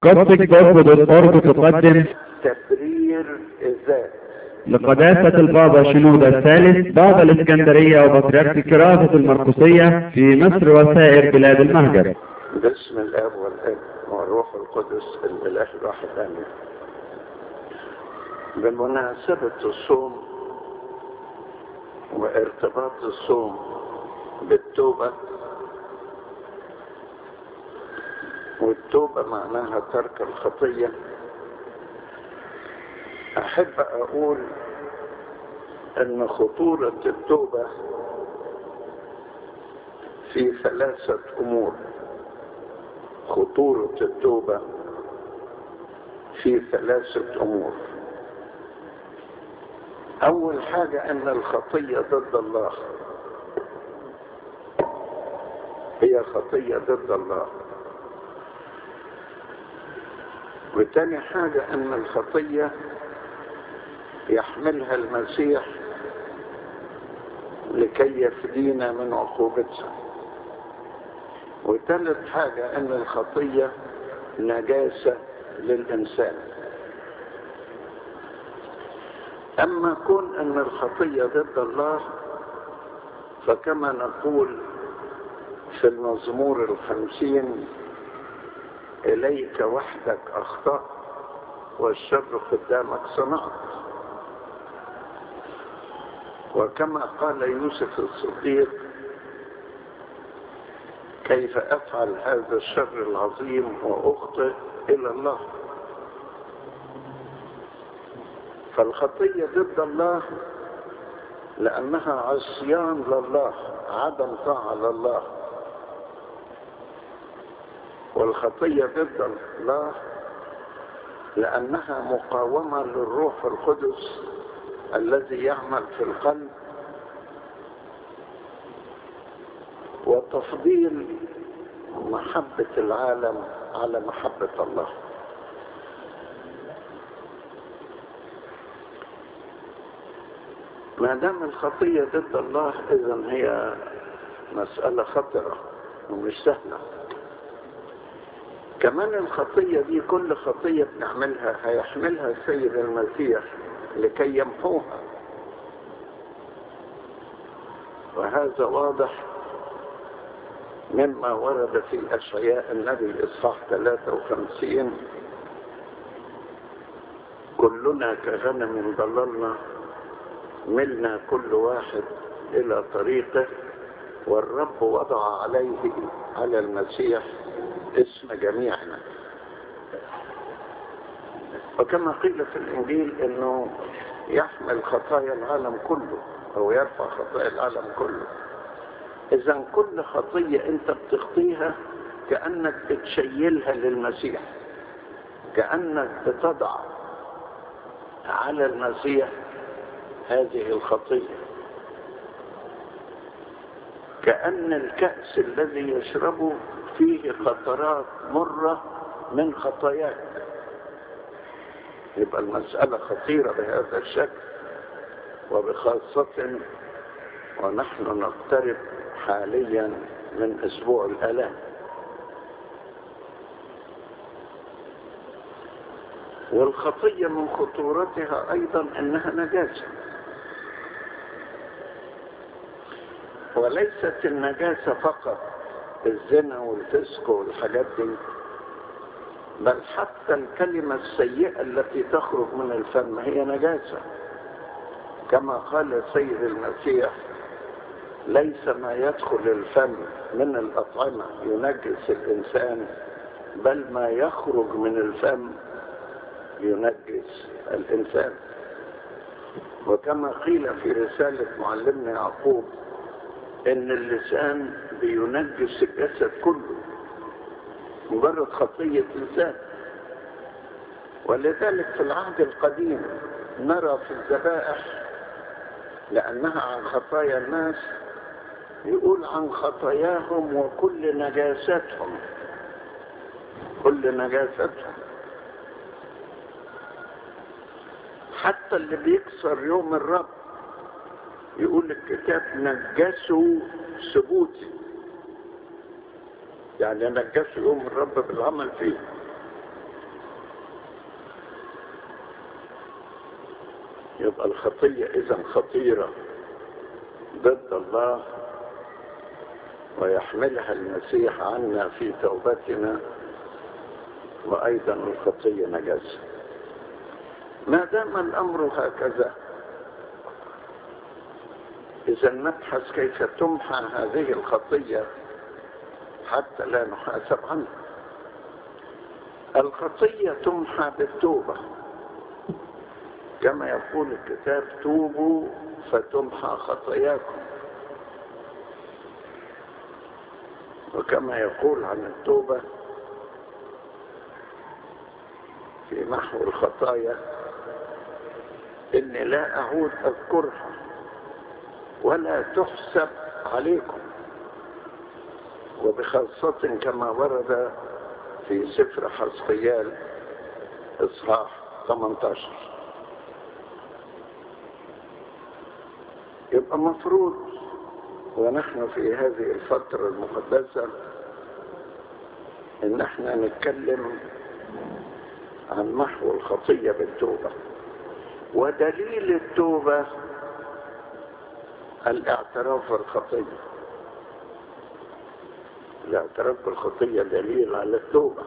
Gospel.org تقدم تبرير الذات لقداسة البابا شنودة الثالث بابا الإسكندرية وبطريرك الكراسة المرقسية في مصر وسائر بلاد المهجر باسم الاب والابن والروح القدس الاله الواحد امين بمناسبة الصوم وارتباط الصوم بالتوبة والتوبة معناها ترك الخطية أحب أقول أن خطورة التوبة في ثلاثة أمور خطورة التوبة في ثلاثة أمور أول حاجة أن الخطية ضد الله هي خطية ضد الله وتاني حاجة أن الخطية يحملها المسيح لكي يفدينا من عقوبتها وثالث حاجة أن الخطية نجاسة للإنسان أما كون أن الخطية ضد الله فكما نقول في المزمور الخمسين إليك وحدك أخطأت والشر قدامك صنعت وكما قال يوسف الصديق كيف أفعل هذا الشر العظيم وأخطئ إلى الله فالخطية ضد الله لأنها عصيان لله عدم طاعة لله والخطية ضد الله لأنها مقاومة للروح القدس الذي يعمل في القلب وتفضيل محبة العالم على محبة الله ما دام الخطية ضد الله إذا هي مسألة خطرة ومش سهلة كمان الخطية دي كل خطية بنعملها هيحملها السيد المسيح لكي يمحوها وهذا واضح مما ورد في أشعياء النبي إصحاح 53 كلنا كغنم ضللنا ملنا كل واحد إلى طريقه والرب وضع عليه على المسيح اسم جميعنا وكما قيل في الإنجيل أنه يحمل خطايا العالم كله أو يرفع خطايا العالم كله إذا كل خطية أنت بتخطيها كأنك بتشيلها للمسيح كأنك بتضع على المسيح هذه الخطية كأن الكأس الذي يشربه فيه قطرات مرة من خطاياك يبقى المسألة خطيرة بهذا الشكل وبخاصة ونحن نقترب حاليا من أسبوع الآلام والخطية من خطورتها أيضا أنها نجاسة وليست النجاسة فقط الزنا والفسق والحاجات دي بل حتى الكلمة السيئة التي تخرج من الفم هي نجاسة كما قال السيد المسيح ليس ما يدخل الفم من الأطعمة ينجس الإنسان بل ما يخرج من الفم ينجس الإنسان وكما قيل في رسالة معلمنا يعقوب إن اللسان بينجس الجسد كله مجرد خطية لسان ولذلك في العهد القديم نرى في الذبائح لأنها عن خطايا الناس يقول عن خطاياهم وكل نجاستهم كل نجاستهم حتى اللي بيكسر يوم الرب يقول الكتاب نجسوا ثبوتي يعني نجسوا يوم الرب بالعمل فيه يبقى الخطية إذا خطيرة ضد الله ويحملها المسيح عنا في توبتنا وأيضا الخطية نجاسة ما دام الأمر هكذا إذا نبحث كيف تمحى هذه الخطية حتى لا نحاسب عنها الخطية تمحى بالتوبة كما يقول الكتاب توبوا فتمحى خطاياكم وكما يقول عن التوبة في محو الخطايا إني لا أعود أذكرها ولا تحسب عليكم وبخاصة كما ورد في سفر حسقيال إصحاح 18 يبقى مفروض ونحن في هذه الفترة المقدسة ان احنا نتكلم عن محو الخطية بالتوبة ودليل التوبة الاعتراف بالخطية الاعتراف بالخطية دليل على التوبة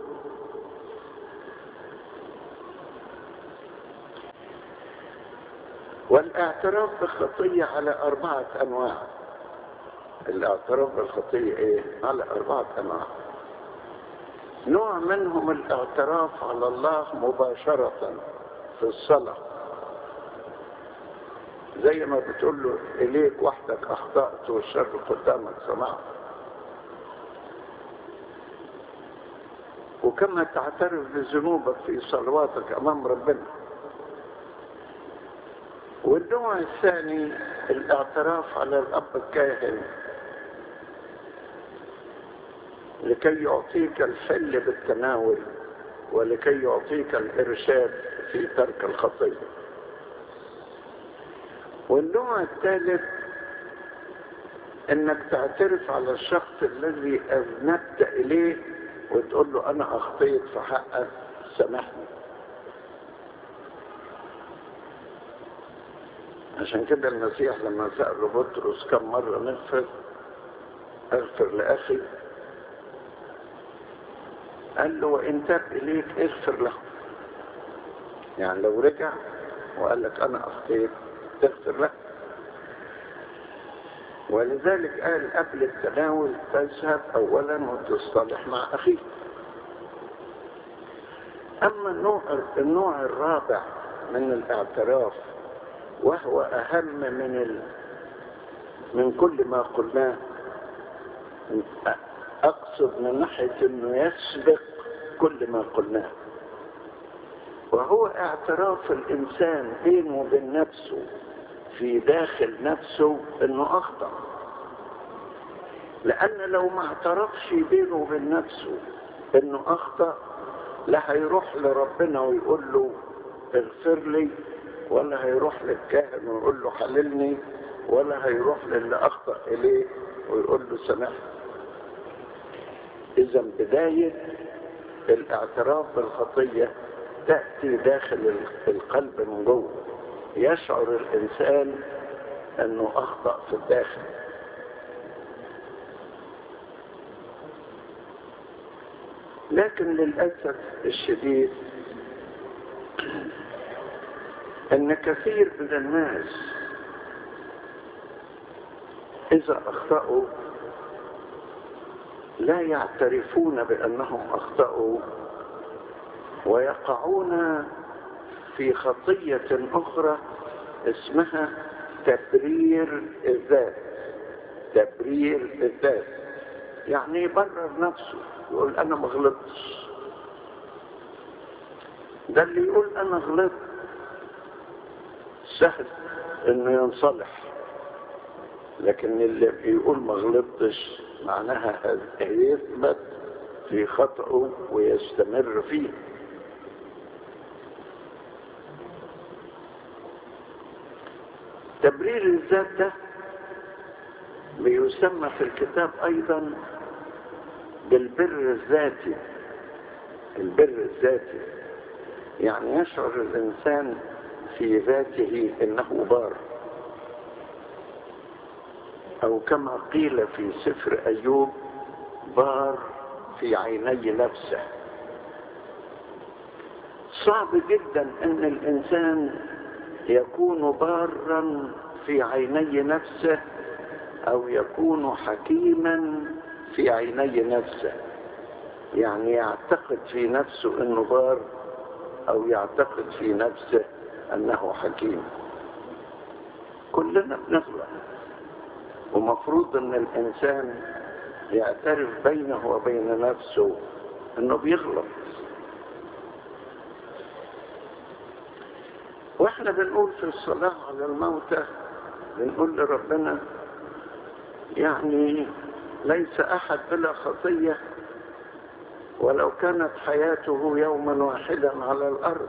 والاعتراف بالخطية على أربعة أنواع الاعتراف بالخطية إيه؟ على أربعة أنواع نوع منهم الاعتراف على الله مباشرة في الصلاة زي ما بتقول له إليك وحدك أخطأت والشر قدامك سمعت وكما تعترف بذنوبك في صلواتك أمام ربنا والنوع الثاني الاعتراف على الأب الكاهن لكي يعطيك الحل بالتناول ولكي يعطيك الإرشاد في ترك الخطية والنوع الثالث انك تعترف على الشخص الذي اذنبت اليه وتقول له انا اخطيت في حقك سامحني عشان كده المسيح لما سأل بطرس كم مرة نغفر اغفر لأخي قال له وإن تاب إليك اغفر له يعني لو رجع وقال لك أنا أخطيت تغفر له ولذلك قال قبل التناول تذهب أولا وتصطلح مع أخيك أما النوع, النوع الرابع من الاعتراف وهو أهم من ال... من كل ما قلناه أقصد من ناحية أنه يسبق كل ما قلناه وهو اعتراف الإنسان بينه وبين نفسه في داخل نفسه أنه أخطأ لأن لو ما اعترفش بينه وبين نفسه أنه أخطأ لا هيروح لربنا ويقول له اغفر لي ولا هيروح للكاهن ويقول له حللني ولا هيروح للي أخطأ إليه ويقول له سامحني إذا بداية الاعتراف بالخطية تأتي داخل القلب من جوه يشعر الإنسان أنه أخطأ في الداخل لكن للأسف الشديد أن كثير من الناس إذا أخطأوا لا يعترفون بأنهم أخطأوا ويقعون في خطية أخرى اسمها تبرير الذات تبرير الذات يعني يبرر نفسه يقول أنا ما غلطتش ده اللي يقول أنا غلطت سهل إنه ينصلح لكن اللي بيقول ما غلطتش معناها هيثبت في خطأه ويستمر فيه تبرير الذات ده بيسمى في الكتاب ايضا بالبر الذاتي البر الذاتي يعني يشعر الانسان في ذاته انه بار او كما قيل في سفر ايوب بار في عيني نفسه صعب جدا ان الانسان يكون بارا في عيني نفسه او يكون حكيما في عيني نفسه يعني يعتقد في نفسه انه بار او يعتقد في نفسه انه حكيم كلنا بنغلط ومفروض ان الانسان يعترف بينه وبين نفسه انه بيغلط واحنا بنقول في الصلاة على الموتى بنقول لربنا يعني ليس احد بلا خطية ولو كانت حياته يوما واحدا على الارض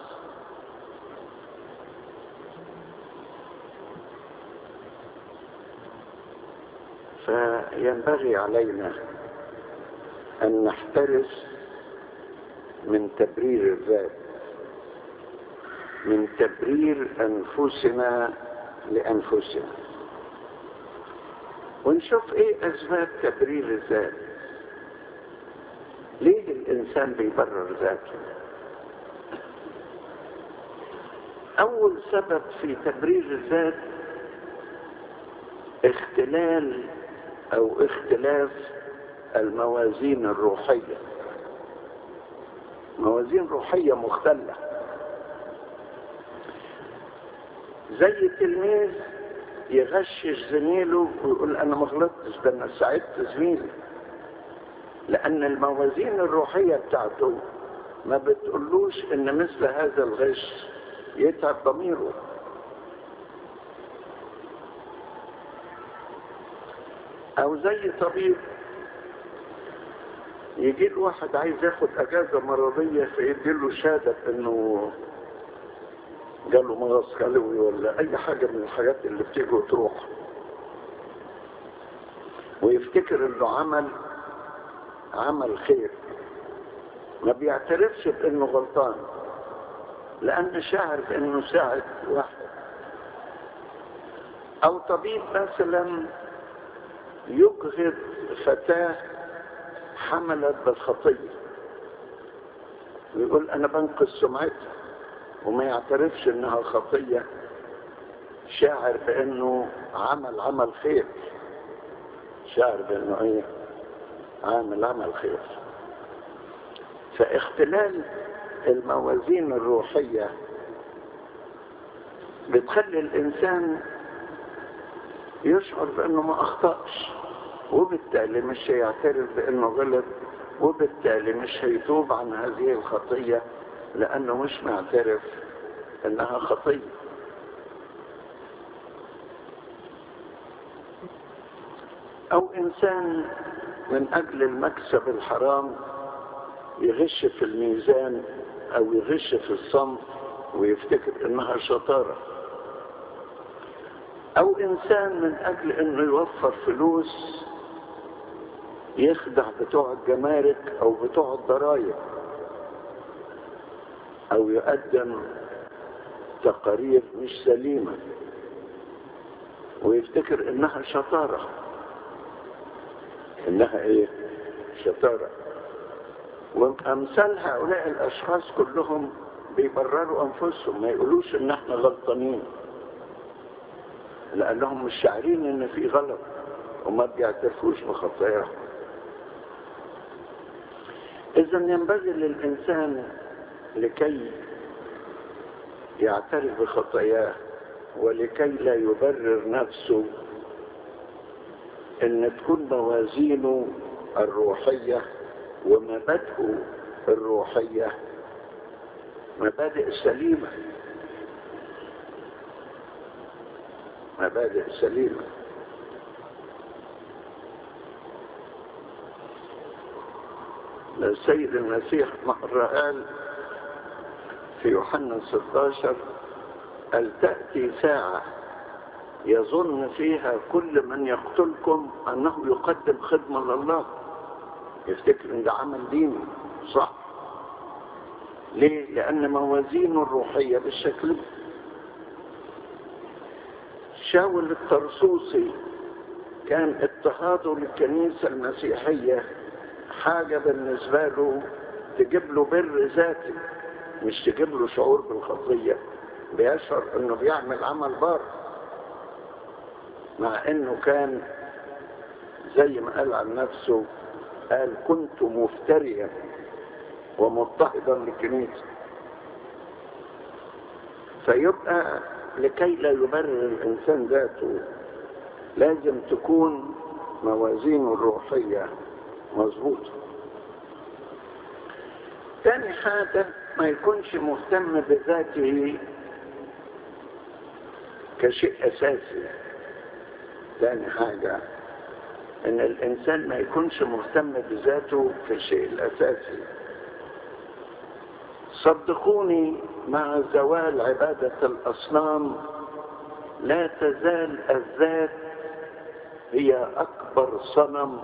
فينبغي علينا ان نحترس من تبرير الذات من تبرير انفسنا لانفسنا ونشوف ايه اسباب تبرير الذات ليه الانسان بيبرر ذاته اول سبب في تبرير الذات اختلال او اختلاف الموازين الروحية موازين روحية مختلة زي تلميذ يغشش زميله ويقول انا ما غلطتش ده انا ساعدت زميلي لان الموازين الروحية بتاعته ما بتقولوش ان مثل هذا الغش يتعب ضميره او زي طبيب يجي له واحد عايز ياخد اجازه مرضيه فيدي له شهاده انه جاله مغص كلوي ولا اي حاجه من الحاجات اللي بتيجي وتروح ويفتكر انه عمل عمل خير ما بيعترفش بانه غلطان لان شاعر بانه ساعد واحد او طبيب مثلا يجهض فتاة حملت بالخطية ويقول انا بنقذ سمعتها وما يعترفش انها خطية شاعر بانه عمل عمل خير شاعر بانه ايه عامل عمل خير فاختلال الموازين الروحية بتخلي الانسان يشعر بانه ما اخطأش وبالتالي مش هيعترف بانه غلط وبالتالي مش هيتوب عن هذه الخطية لانه مش معترف انها خطية او انسان من اجل المكسب الحرام يغش في الميزان او يغش في الصمت ويفتكر انها شطاره او انسان من اجل انه يوفر فلوس يخدع بتوع الجمارك او بتوع الضرائب او يقدم تقارير مش سليمة ويفتكر انها شطارة انها ايه شطارة وامثال هؤلاء الاشخاص كلهم بيبرروا انفسهم ما يقولوش ان احنا غلطانين لانهم مش شاعرين ان في غلط وما بيعترفوش بخطاياهم اذا ينبغي للانسان لكي يعترف بخطاياه ولكي لا يبرر نفسه ان تكون موازينه الروحية ومبادئه الروحية مبادئ سليمة مبادئ سليمة السيد المسيح مرة قال في يوحنا 16 قال تأتي ساعة يظن فيها كل من يقتلكم أنه يقدم خدمة لله يفتكر ان ده عمل ديني صح ليه لأن موازينه الروحية بالشكل ده شاول الطرسوسي كان اضطهاده للكنيسة المسيحية حاجة بالنسبة له تجيب له بر ذاتي مش تجيب له شعور بالخطية بيشعر انه بيعمل عمل بار مع انه كان زي ما قال عن نفسه قال كنت مفتريا ومضطهدا للكنيسة فيبقى لكي لا يبرر الإنسان ذاته لازم تكون موازينه الروحية مظبوطة تاني حاجة ما يكونش مهتم بذاته كشيء أساسي تاني حاجة ان الانسان ما يكونش مهتم بذاته في الشيء الاساسي صدقوني مع زوال عبادة الاصنام لا تزال الذات هي اكبر صنم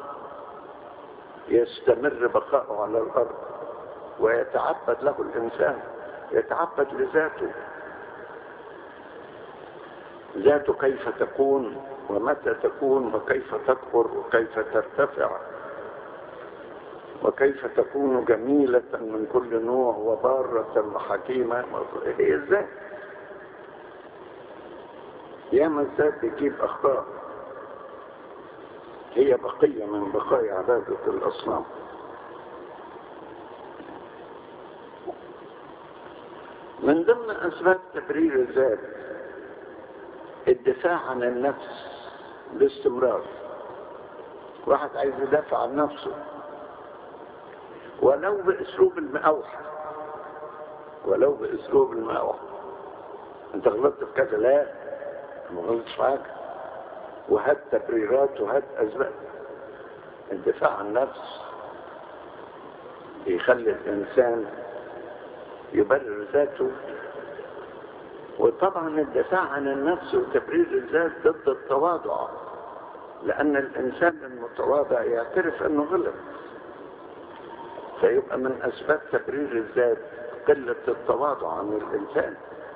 يستمر بقاؤه على الارض ويتعبد له الانسان يتعبد لذاته ذاته كيف تكون ومتى تكون وكيف تكبر وكيف ترتفع وكيف تكون جميلة من كل نوع وبارة وحكيمة هي الذات ياما الذات بتجيب أخطاء هي بقية من بقايا عبادة الأصنام من ضمن أسباب تبرير الذات الدفاع عن النفس باستمرار واحد عايز يدافع عن نفسه ولو باسلوب المقاوحه ولو باسلوب المقاوحه انت غلطت في كذا لا ما غلطتش في حاجه وهات تبريرات وهات اسباب الدفاع عن النفس يخلي الانسان يبرر ذاته وطبعا الدفاع عن النفس وتبرير الذات ضد التواضع لأن الإنسان المتواضع يعترف أنه غلط فيبقى من أسباب تبرير الذات قلة التواضع عن الإنسان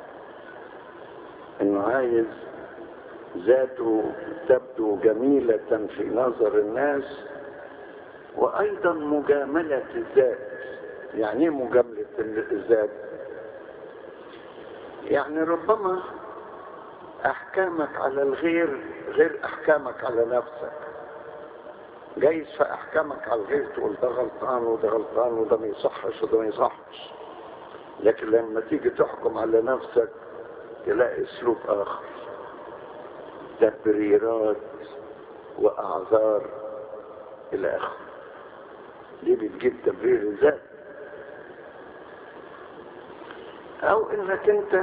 إنه عايز ذاته تبدو جميلة في نظر الناس وأيضا مجاملة الذات يعني ايه مجاملة الذات يعني ربما احكامك على الغير غير احكامك على نفسك جايز في احكامك على الغير تقول ده غلطان وده غلطان وده ما يصحش وده ما يصحش لكن لما تيجي تحكم على نفسك تلاقي اسلوب اخر تبريرات واعذار الى اخره دي بتجيب تبرير الذات او انك انت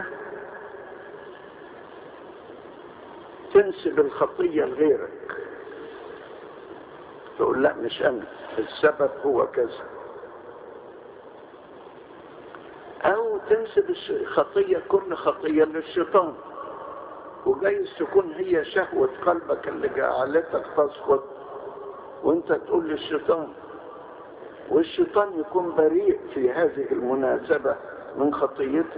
تنسب الخطية لغيرك تقول لا مش انا السبب هو كذا او تنسب الخطية كل خطية للشيطان وجايز تكون هي شهوة قلبك اللي جعلتك تسقط وانت تقول للشيطان والشيطان يكون بريء في هذه المناسبة من خطيتك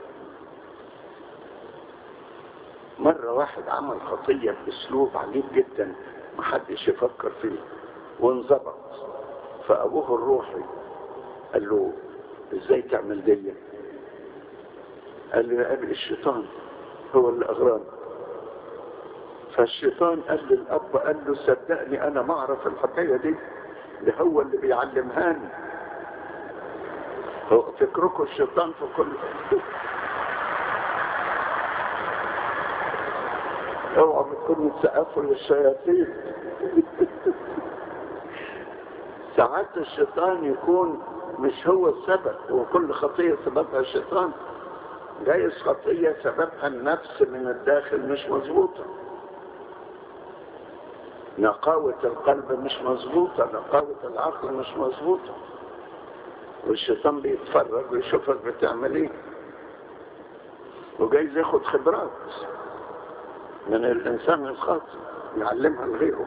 مرة واحد عمل خطية باسلوب عجيب جدا محدش يفكر فيه وانظبط فابوه الروحي قال له ازاي تعمل دي قال له قابل الشيطان هو اللي اغراني فالشيطان قال للاب قال له صدقني انا ما اعرف الحكايه دي ده هو اللي بيعلمهاني هو فكركم الشيطان في كل اوعى تكونوا تسقفوا للشياطين ساعات الشيطان يكون مش هو السبب وكل خطية سببها الشيطان جايز خطية سببها النفس من الداخل مش مظبوطة نقاوة القلب مش مظبوطة نقاوة العقل مش مظبوطة والشيطان بيتفرج ويشوفك بتعمل ايه وجايز ياخد خبرات من الانسان الخاطئ يعلمها لغيره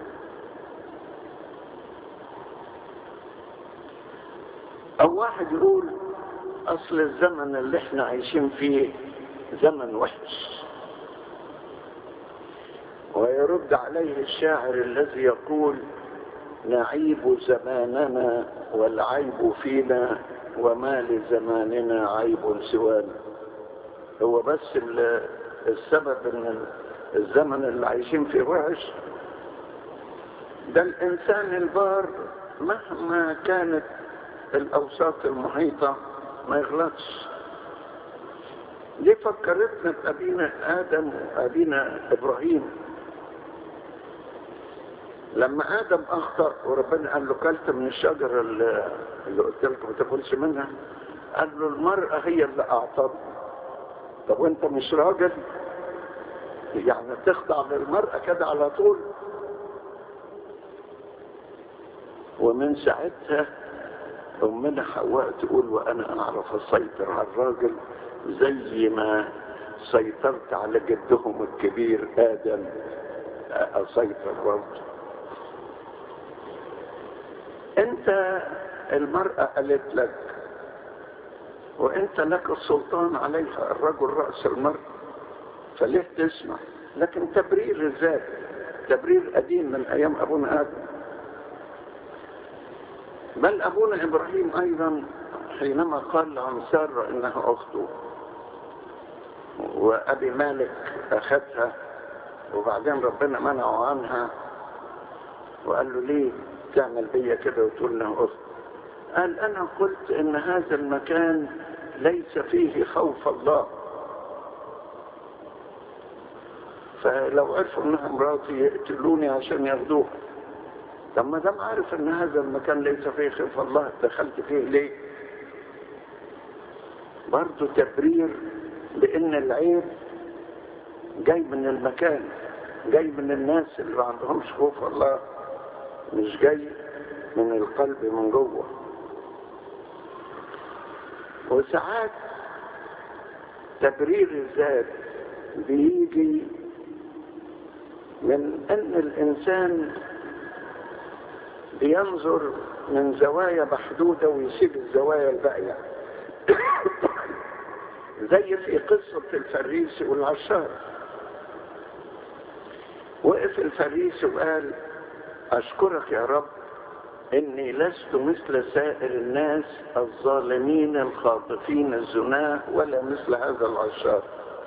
او واحد يقول اصل الزمن اللي احنا عايشين فيه زمن وحش فيرد عليه الشاعر الذي يقول نعيب زماننا والعيب فينا وما لزماننا عيب سوانا هو بس السبب ان الزمن اللي عايشين فيه وحش ده الانسان البار مهما كانت الاوساط المحيطه ما يغلطش دي فكرتنا بابينا ادم وابينا ابراهيم لما ادم اخطا وربنا قال له كلت من الشجره اللي, اللي قلت لكم ما تاكلش منها قال له المراه هي اللي اعطتني طب وانت مش راجل يعني تخضع للمراه كده على طول ومن ساعتها امنا حواء تقول وانا اعرف اسيطر على الراجل زي ما سيطرت على جدهم الكبير ادم اسيطر برضه انت المرأة قالت لك وانت لك السلطان عليها الرجل رأس المرأة فليه تسمع لكن تبرير الذات تبرير قديم من ايام ابونا ادم بل ابونا ابراهيم ايضا حينما قال عن سارة انها اخته وابي مالك اخذها وبعدين ربنا منعه عنها وقال له ليه تعمل بيا كده وتقول انها اخت قال انا قلت ان هذا المكان ليس فيه خوف الله فلو عرفوا انها مراتي يقتلوني عشان ياخدوها طب ما دام عارف ان هذا المكان ليس فيه خوف الله دخلت فيه ليه برضه تبرير بان العيب جاي من المكان جاي من الناس اللي ما عندهمش خوف الله مش جاي من القلب من جوه وساعات تبرير الذات بيجي من ان الانسان بينظر من زوايا محدودة ويسيب الزوايا الباقية زي في قصة الفريسي والعشار وقف الفريسي وقال أشكرك يا رب إني لست مثل سائر الناس الظالمين الخاطفين الزناة ولا مثل هذا العشار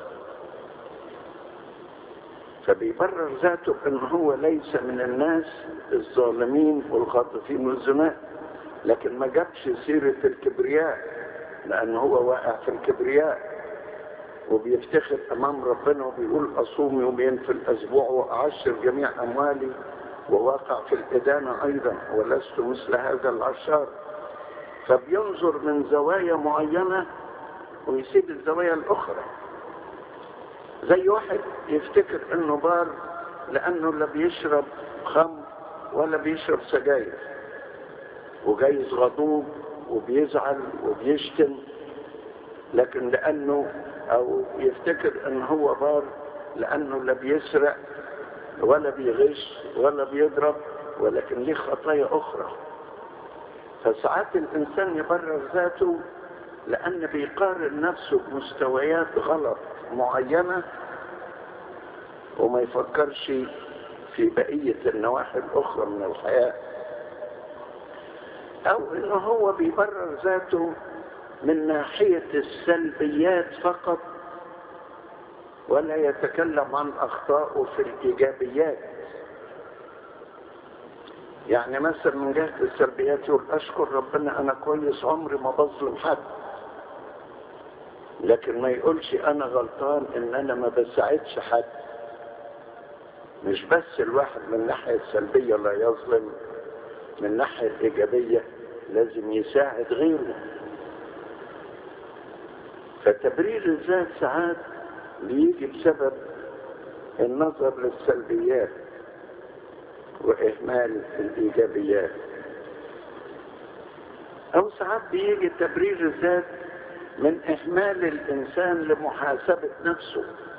فبيبرر ذاته ان هو ليس من الناس الظالمين والخاطفين والزناة لكن ما جابش سيرة الكبرياء لان هو واقع في الكبرياء وبيفتخر امام ربنا وبيقول اصوم يومين في الاسبوع واعشر جميع اموالي وواقع في الادانة ايضا ولست مثل هذا العشار فبينظر من زوايا معينة ويسيب الزوايا الاخرى زي واحد يفتكر انه بار لانه لا بيشرب خمر ولا بيشرب سجاير وجايز غضوب وبيزعل وبيشتم لكن لانه او يفتكر ان هو بار لانه لا بيسرق ولا بيغش ولا بيضرب ولكن ليه خطايا اخرى فساعات الانسان يبرر ذاته لان بيقارن نفسه بمستويات غلط معينة وما يفكرش في بقية النواحي الأخرى من الحياة أو إنه هو بيبرر ذاته من ناحية السلبيات فقط ولا يتكلم عن أخطائه في الإيجابيات يعني مثلا من جهة السلبيات يقول أشكر ربنا أنا كويس عمري ما بظلم حد لكن ما يقولش انا غلطان ان انا ما بساعدش حد مش بس الواحد من الناحية السلبية لا يظلم من الناحية الإيجابية لازم يساعد غيره فتبرير الذات ساعات بيجي بسبب النظر للسلبيات وإهمال الإيجابيات أو ساعات بيجي تبرير الذات من إهمال الإنسان لمحاسبة نفسه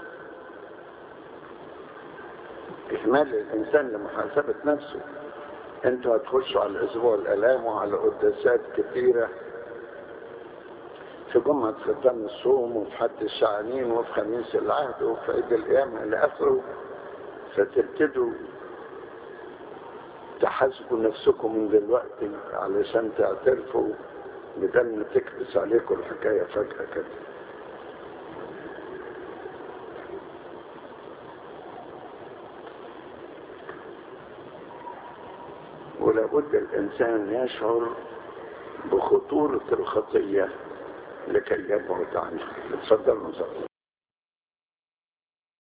إهمال الإنسان لمحاسبة نفسه أنتوا هتخشوا على الأسبوع الآلام وعلى قداسات كثيرة في جمعة ختام الصوم وفي حد الشعانين وفي خميس العهد وفي عيد القيامة إلى آخره فتبتدوا تحاسبوا نفسكم من دلوقتي علشان تعترفوا بدل ما تكبس عليكم الحكاية فجأة كده ولابد الإنسان يشعر بخطورة الخطية لكي يبعد عنها اتفضلوا